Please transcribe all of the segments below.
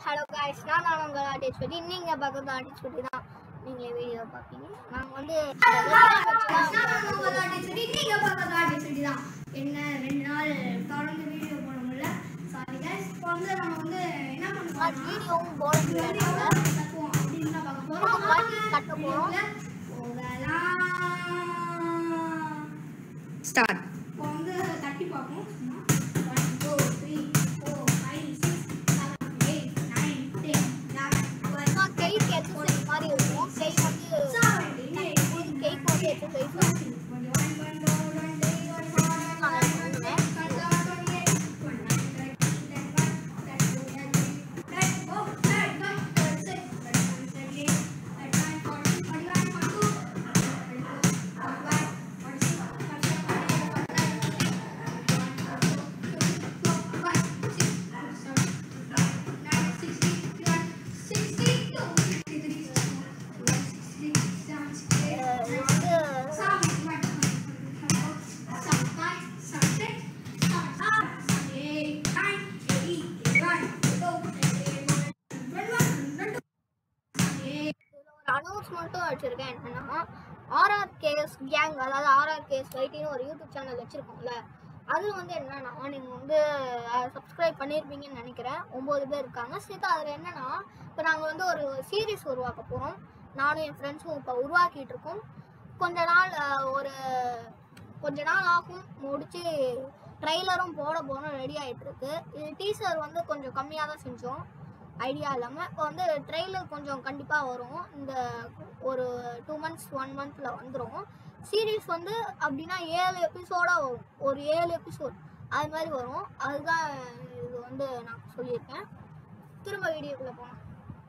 Hello guys நான் தான் உங்கள் ஆர்டிஸ்ட் பற்றி நீங்கள் பார்க்குறது ஆர்டிஸ்ட் பற்றி தான் நீங்களே வீடியோ பார்ப்பீங்க நாங்கள் வந்து நீங்கள் பார்க்குறது ஆர்டிஸ்ட் பற்றி தான் என்ன ரெண்டு நாள் தொடர்ந்து வீடியோ போட முடியல சாரி காய்ஸ் இப்போ வந்து நம்ம வந்து என்ன பண்ணுவோம் வீடியோவும் போட முடியல கட்டுவோம் அப்படின்னு தான் பார்க்க போகிறோம் கட்ட போகிறோம் போகலாம் ஸ்டார்ட் இப்போ வந்து தட்டி பார்ப்போம் சும்மா one two three four five six seven eight nine ten eleven twelve கைக்கு எக்ஸசைஸ் மாதிரி இருக்கும் கை வந்து ஒரு கைக்கு வந்து எக்ஸசைஸ் அனௌன்ஸ்மெண்ட்டும் வச்சிருக்கேன் என்னன்னா ஆர்ஆர் கேஎஸ் கேங் அதாவது ஆர்ஆர் கேஎஸ் வைட்டின்னு ஒரு யூடியூப் சேனல் வச்சிருக்கோம்ல அது வந்து என்னன்னா நீங்கள் வந்து சப்ஸ்கிரைப் பண்ணியிருப்பீங்கன்னு நினைக்கிறேன் ஒம்பது பேர் இருக்காங்க சேர்த்து அதில் என்னன்னா இப்போ நாங்கள் வந்து ஒரு சீரீஸ் உருவாக்க போகிறோம் நானும் என் ஃப்ரெண்ட்ஸும் இப்போ உருவாக்கிட்டு இருக்கோம் கொஞ்ச நாள் அஹ், ஒரு கொஞ்ச நாள் ஆகும் முடிச்சு ட்ரைலரும் போட போகிறோம் ரெடி ஆகிட்டு இருக்கு இது டீசர் வந்து கொஞ்சம் கம்மியாக தான் செஞ்சோம் ஐடியா இல்லாமல் இப்போ வந்து ட்ரெய்லர் கொஞ்சம் கண்டிப்பாக வரும் இந்த ஒரு டூ மந்த்ஸ் ஒன் மந்த்தில் வந்துடும் சீரீஸ் வந்து அப்படின்னா ஏழு எபிசோடாக வரும் ஒரு ஏழு எபிசோட் அது மாதிரி வரும் அதுதான் இது வந்து நான் சொல்லியிருக்கேன் திரும்ப வீடியோக்குள்ளே போகலாம்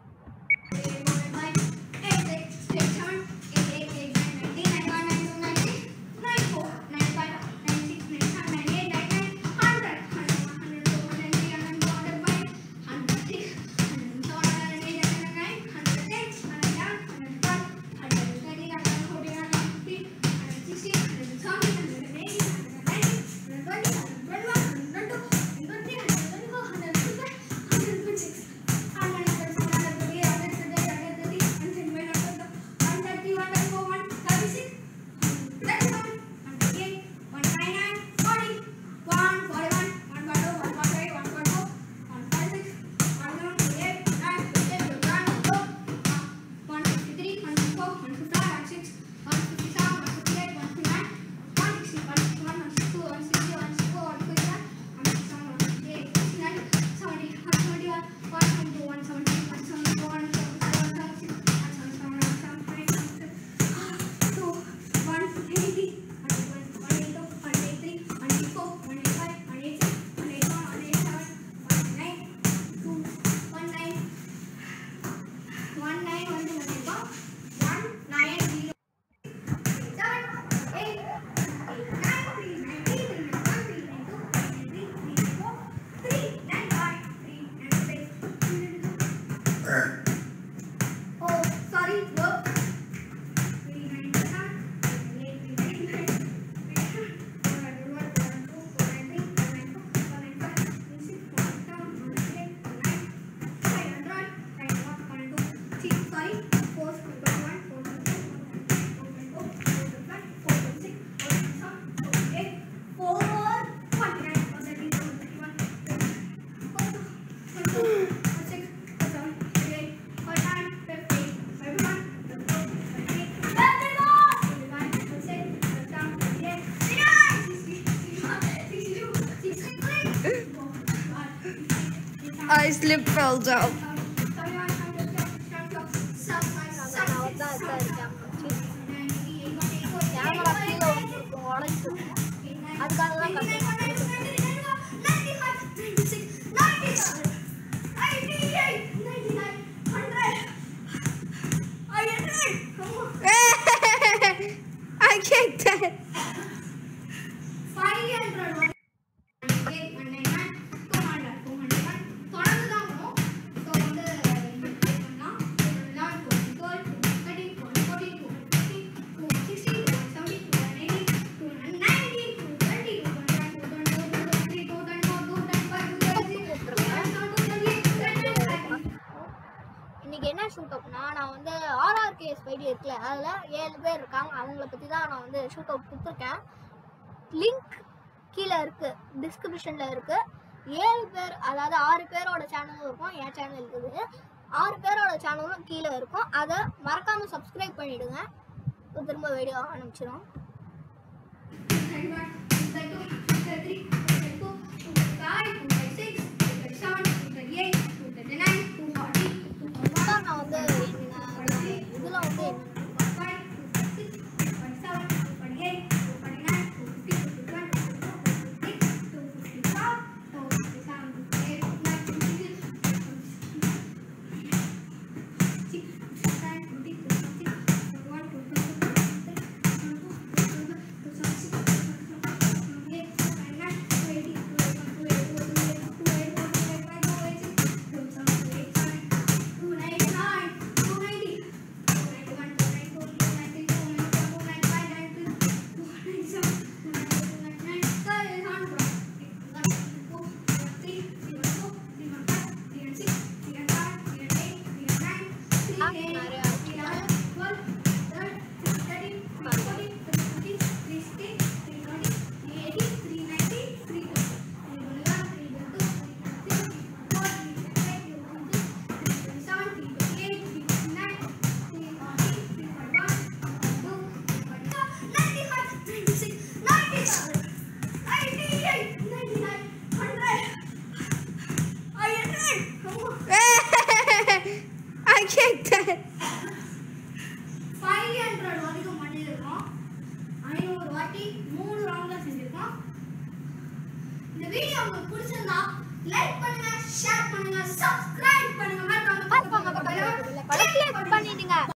ஒன் நைன் வந்து பண்ணிருக்கோம் one nine zero Sorry, four, one, four, four, I slip fell down. அதுக்காக தான் I kicked it. Thank you. Shoot அப்னா நான் வந்து ஆர்ஆர்கேஎஸ் ஃபைடி இருக்குல்ல அதில் ஏழு பேர் இருக்காங்க அவங்கள பற்றி தான் நான் வந்து ஷூட் அவுட் கொடுத்துருக்கேன் லிங்க் கீழே இருக்குது டிஸ்கிரிப்ஷனில் இருக்குது ஏழு பேர் அதாவது ஆறு பேரோட சேனலும் இருக்கும் என் சேனல் இருக்குது ஆறு பேரோட சேனலும் கீழே இருக்கும் அதை மறக்காமல் சப்ஸ்கிரைப் பண்ணிவிடுங்க திரும்ப வீடியோ ஆரம்பிச்சிடும் நான் வந்து என்ன இதில் வந்து என்ன I kicked that. Five hundred வரைக்கும் பண்ணியிருக்கோம் ஐநூறு வாட்டி மூணு ரவுண்ட்ல செஞ்சிருக்கோம் இந்த வீடியோ உங்களுக்கு பிடிச்சிருந்தா லைக் பண்ணுங்க ஷேர் பண்ணுங்க சப்ஸ்கிரைப் பண்ணுங்க மறக்காம பக்கத்துல பண்ணிடுங்க